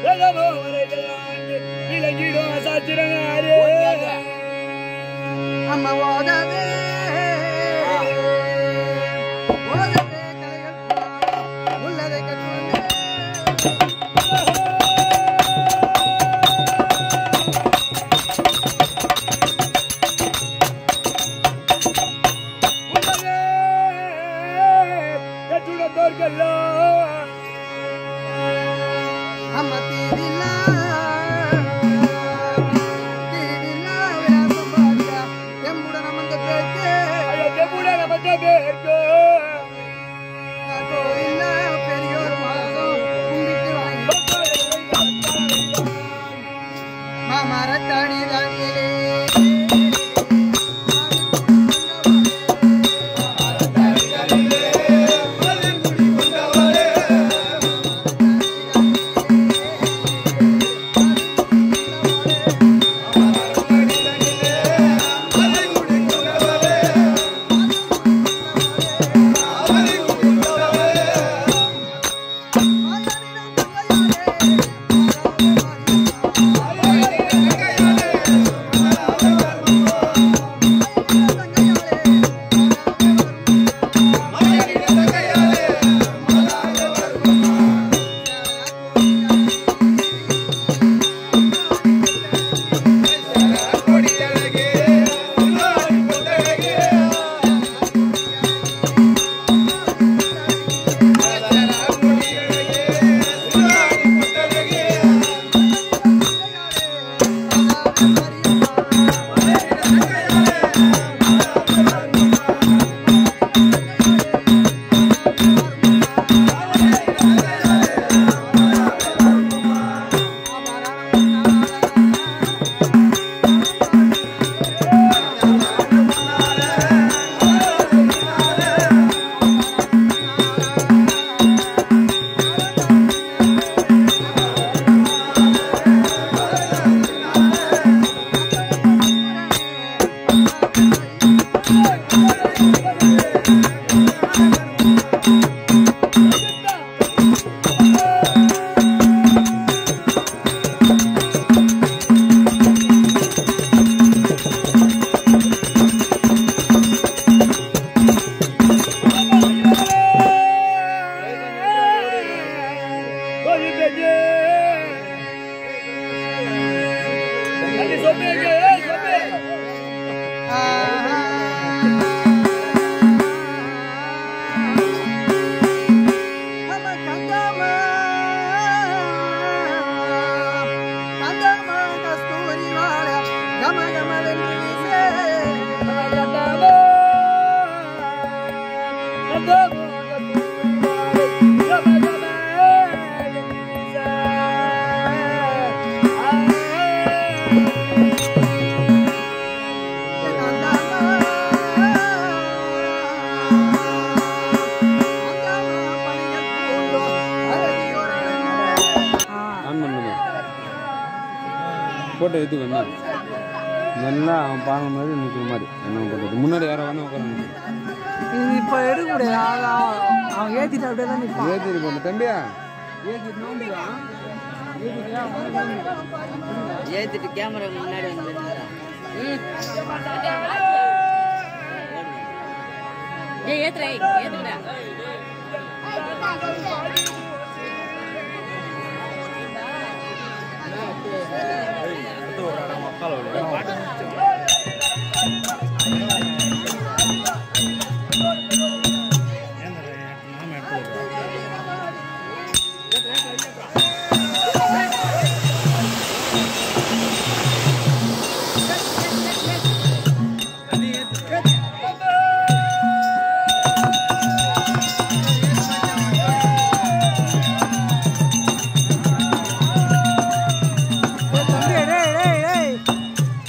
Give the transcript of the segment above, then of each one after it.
வேதமோ வரைகளாண்டு விளங்கிடும் அசாத்திரனாரே அம்மா ஓதவே ஓதவே கலைகள் பாட உள்ளதை கற்றுவந்தே உள்ளதே கற்றுடத்தோர்க்கெல்லாம் அம்மா தீரில்லா தீரில்லா விலாசம் பாடியா எம்புடன் அமர்ந்த பேச்சு ஐயப்பட நமத்த பேர்க்கோ கோயில்ல பெரியோர் மாதம் கும்பிட்டு வாங்கி மாமரத்தடி தனியிலே ஆன் பண்ணுங்க போட்டோ எடுத்துக்கண்ணா நல்லா அவன் பாருங்க மாதிரி நிற்கிற மாதிரி என்ன பண்ணுறது முன்னாடி யாரோ வேணா உட்காரணும் இது இப்போ எடுக்க முடியாது அவன் அவன் ஏற்றிட்டு அப்படியே தான் நிற்பான் ஏற்றி போன தம்பியா ஏத்திட்டு கேமரா முன்னாடி வந்து ஏய் ஏத்துறா ஏத்துடா தம்பி டேய் டேய் டேய்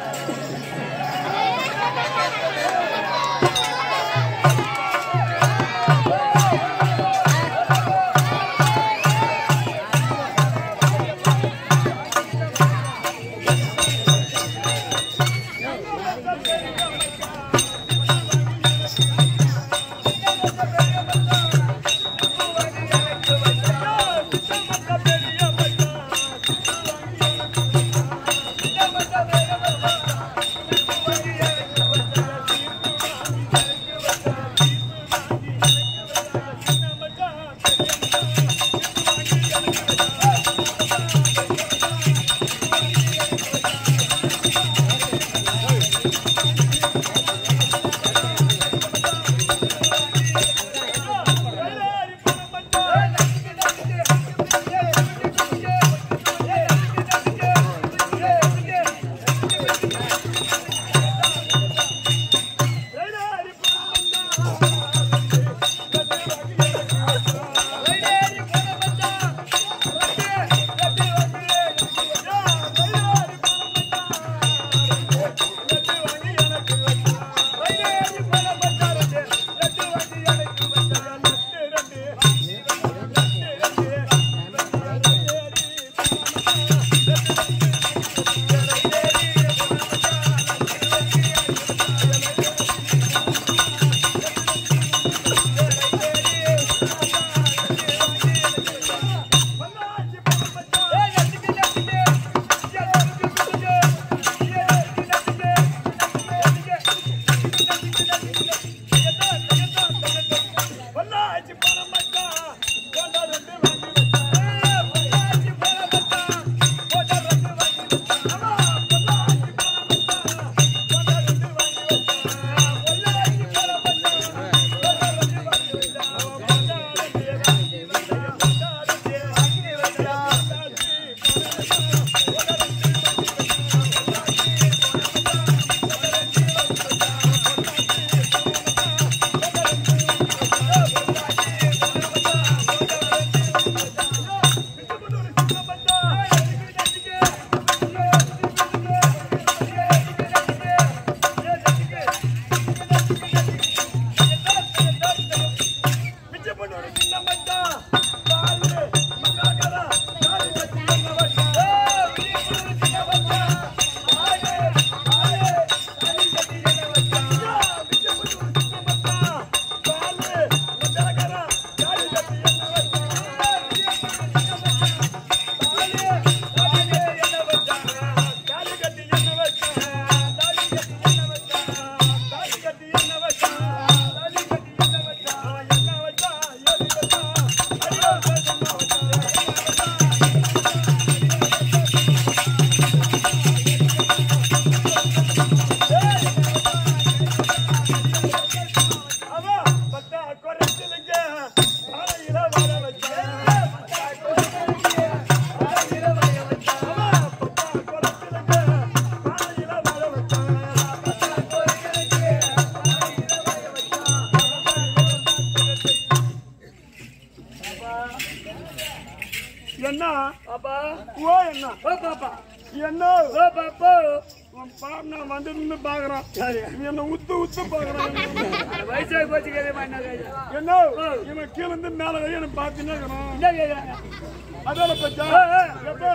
என்ன பாப்பா ஓ என்ன ஓ பாப்பா என்ன ஓ பாப்பா உன் பாப் நான் வந்து நின்று பாக்குறான் என்ன உத்து உத்து பாக்குறான் அந்த வயசாகி போச்சு கேட்க என்ன கேட்க என்ன இவன் கீழ இருந்து மேல வரையும் என்ன பார்த்துன்னே இருக்கிறான் என்ன கேட்க அதால பச்சா ஆ, ஆ. எப்போ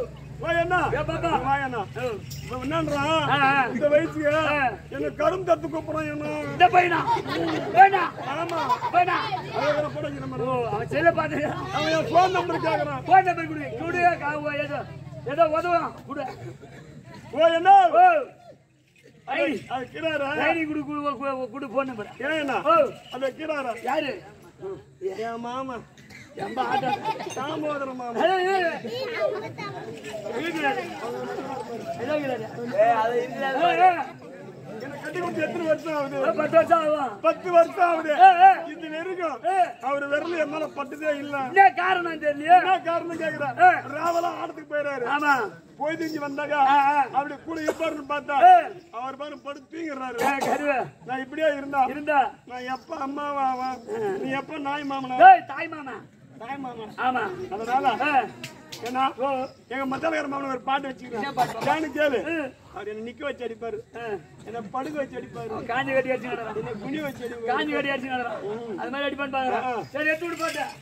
வா என்ன ஏ பாப்பா. வா என்ன இவன் என்னன்றான் ஆ, ஆ. இந்த வயசுக்கு ஆ. என்ன கரும் தத்து கூப்பிடுறான் என்ன இந்த பையனா வேணா ஆமா வேணா அழகான படம் நம்ம ஓ அவன் செல்ல பார்த்து அவன் என் ஃபோன் நம்பர் கேக்குறான் போன் நம்பர் கொடு கொடு கா- ஏதோ ஏதோ உதவும் கொடு ஓ என்ன ஓ அது அது கிராரா டைரி கொடு கொடு, கொடு கொடு போன் நம்பர் ஏன் என்ன ஓ அந்த கிராரா யாரு என் மாமா எம்ப ஆட்டோ தாமோதர மாமா ஏய், ஏய், ஏய். இருக்கிறாரு. ஏதோ இருக்கிறாரு. ஏய், ஏய். என்ன கட்டி கொடுத்து எத்தனை வருஷம் ஆகுது ஒரு பத்து வருஷம் ஆகும் பத்து வருஷம் ஆகுது ஏய், ஏய். இது வரைக்கும் ஏய். அவர் விரல் என் மேல பட்டதே இல்ல என்ன காரணம் தெரியலையே என்ன காரணம் கேக்குறேன் ஏய். ராவலா ஆடத்துக்கு போயிறாரு ஆமா போய் திஞ்சு வந்தாங்க ஆ, ஆ. அப்படி கூட இருப்பாருன்னு பார்த்தா ஏய். அவர் பாரு படுத்து தூங்கிடுறாரு ஏய், கருவே நான் இப்படியே இருந்தா இருந்தா நான் எப்ப அம்மாவா ஆவேன்? நீ எப்ப நாய் மாமனா ஏய் தாய் மாமா நாய் மாமன் ஆமா அதனால ஏய், ஏன்னா எங்க மத்தாலக்கார மாமன் ஒரு பாட்டு வச்சுக்கிறேன் ஏன்னு கேளு அவர் என்ன நிக்க வச்சு அடிப்பாரு என்ன படுக்க வச்சு அடிப்பாரு காஞ்சி கட்டி அடிச்சு நடறான் என்ன குனி வச்சு அடிப்பாரு காஞ்சி கட்டி அடிச்சு நடறான் அது மாதிரி அடிப்பான்னு பாக்குறேன் சரி எடுத்து விட்டு போட்டேன்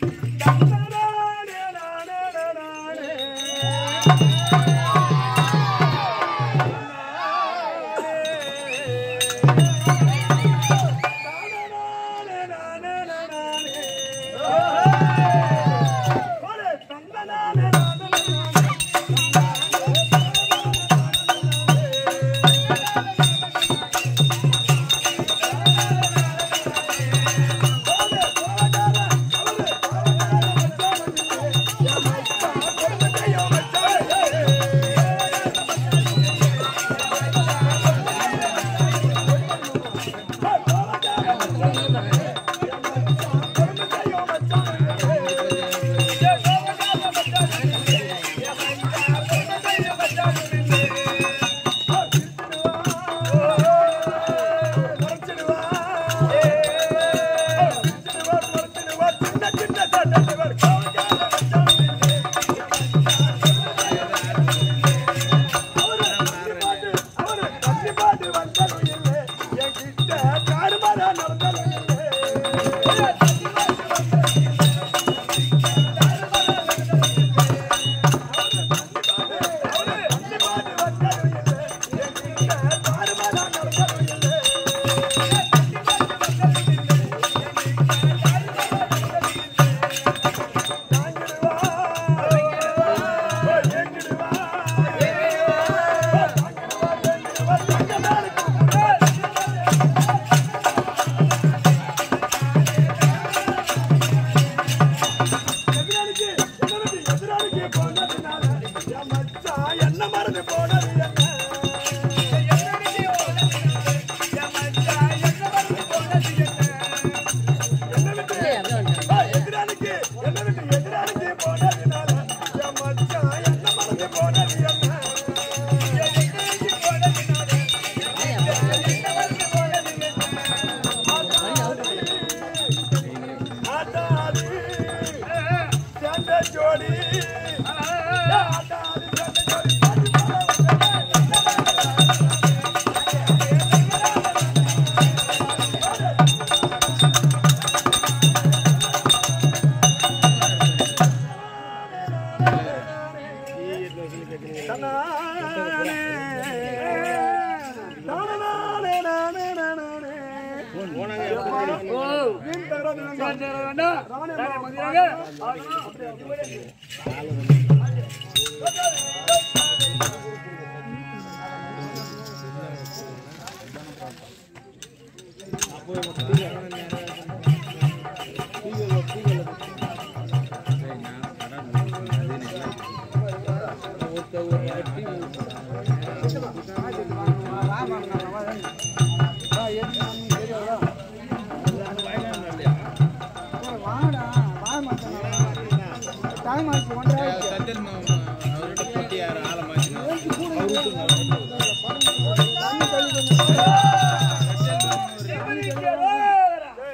என்ன மறந்து போனது எதிராளிக்கு என்ன விட்டு எதிராளிக்கு போனதுனால என் மச்சான் என்ன மறந்து போனது என்ன ஆட்டாது சேர்ந்த ஜோடி ஆட்டாது சேர்ந்த ஜோடி ஓ சரி, சரி, வேண்டாம். சரி, மதியாங்க. டைம் ஆச்சு ஒன்றரை ஆயிடுச்சு. தண்ணி கழுவி கொஞ்சம்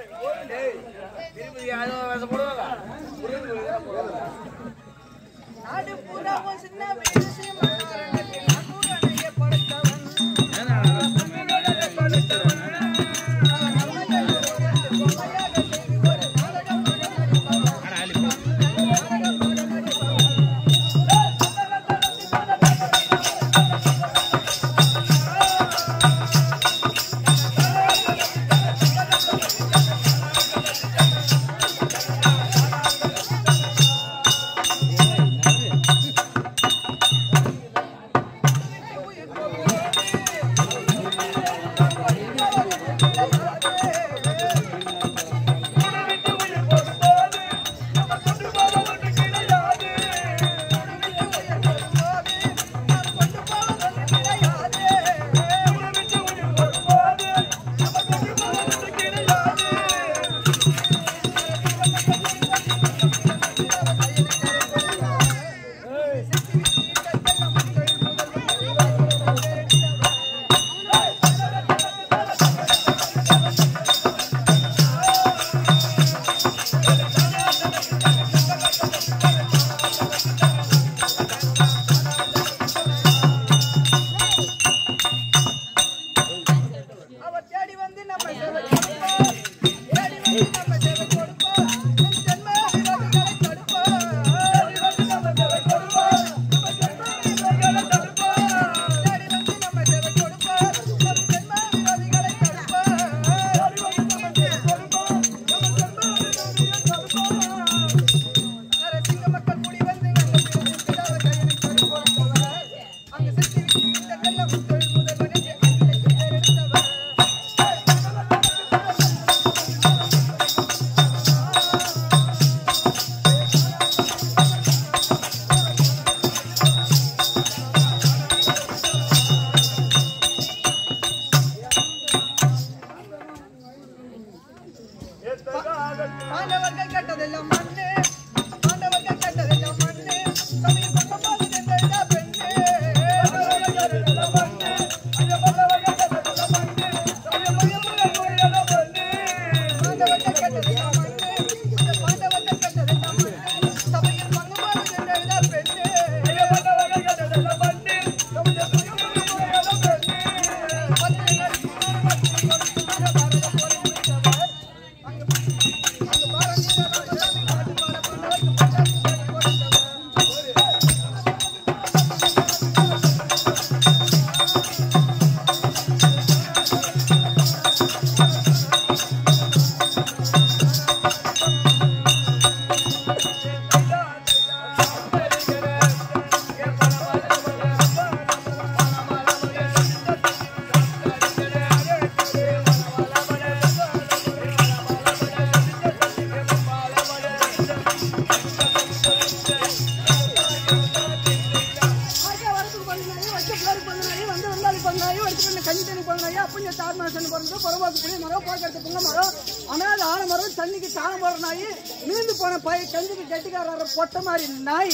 நாய் எடுத்துட்டு கஞ்சி தண்ணி போன நாய் அப்பஞ்ச தார் மரம் போறது புறம்போக்கு புளிய மரம் போக்குறது புங்க மரம் ஆனால் ஆன மரம் தண்ணிக்கு தானம் போடுற நாய் மீந்து போன பய கஞ்சிக்கு கட்டிக்கார பொட்ட மாதிரி நாய்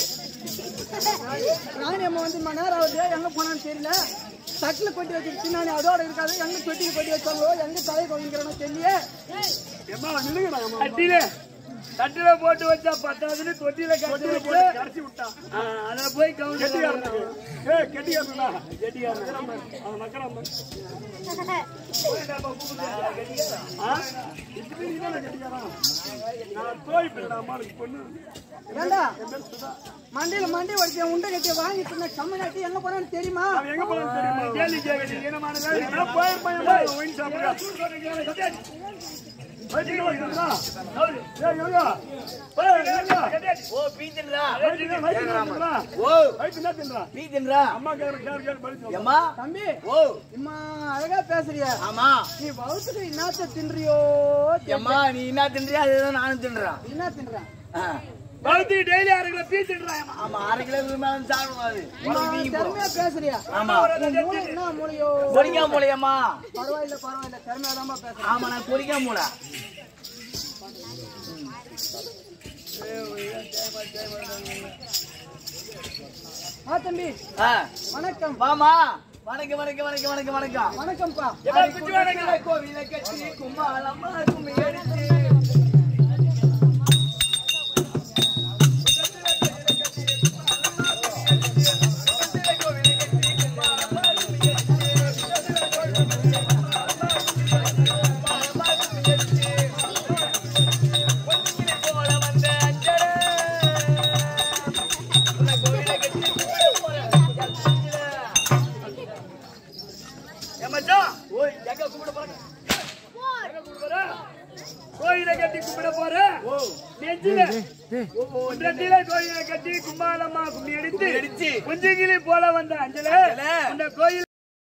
நாய் நம்ம வந்து மணி நேரம் ஆகுது எங்க போனான்னு தெரியல தட்டில் கொட்டி வச்சிருச்சு நான் அதோட இருக்காது எங்க தொட்டியில் கொட்டி வச்சாங்களோ எங்க தலை கொள்கிறோன்னு தெரியல எம்மா நில்லுங்கடா எம்மா தட்டில தட்டில போட்டு வச்சா பத்தாதுன்னு தொட்டில கட்டி தொட்டில வச்சு போட்டு கரைச்சி விட்டா ஆ, அதுல போய் கவுண்ட் கெட்டிக்காரனுக்கு ஏய் கெட்டிக்காரனுடா கெட்டிக்காரன் அவன் மக்கறான் ஆ இப்படி நீதானே கெட்டிக்காரன் நான் தோய் பிள்ளை அம்மாளுக்கு பொண்ணு ஏண்டா என் பேர் சுதா மண்டையில மண்டை வடிச்ச உண்டை கட்டி வாங்கிட்டு இருந்த கம்ம நாட்டி எங்க போறான்னு தெரியுமா அவன் எங்க போனான்னு தெரியுமா கேள்வி கேட்கறது ஈனமான வேலை. எங்கனா போயிருப்பான் என் பையன் ஒயின் சாப்பிடுறா வயிற்றுல வச்சிருந்தா ஏய் யோகா ஏய் யோகா ஓ பீத்தின்றா வயிற்றுல வயிற்றுல வச்சிருந்தா ஓ வயிற்றுல தின்றா பீத்தின்றா அம்மா கேக்குற கேர் கேர் படி சொல்லு ஏம்மா தம்பி ஓ இம்மா அழகா பேசுறிய ஆமா நீ வகுத்துக்கு என்னத்த தின்றியோ ஏம்மா நீ என்ன தின்றியா அதுதான் நானும் தின்றேன் என்ன தின்ற பகுதி டெய்லி அரை கிலோ பீஸ் தின்றான் ஆமா அரை கிலோ மேல சாப்பிடாது திறமையா பேசுறியா ஆமா உன் மூளை என்ன மூளையோ பொடிக்கா மூலையம்மா பரவாயில்ல பரவாயில்ல திறமையா தான் பேசுறேன் ஆமா நான் பொடிக்கா மூளை ஆ தம்பி ஆ வணக்கம் வாமா வணக்கம் வணக்கம் வணக்கம் வணக்கம் வணக்கம் வணக்கம்ப்பா எப்பா குச்சி வணக்கம் கோவில கட்டி கும்மாளம்மா கும்மி அடிச்சு ஓய் எங்க கூப்பிட போறேன் எங்க கூப்பிட போற கோயிலை கட்டி கும்பிட போற நெஞ்சில நெஞ்சில கோயிலை கட்டி கும்பாலம்மா கும்மி அடித்து குஞ்சுகிளி போல வந்த அஞ்சல இந்த கோயில்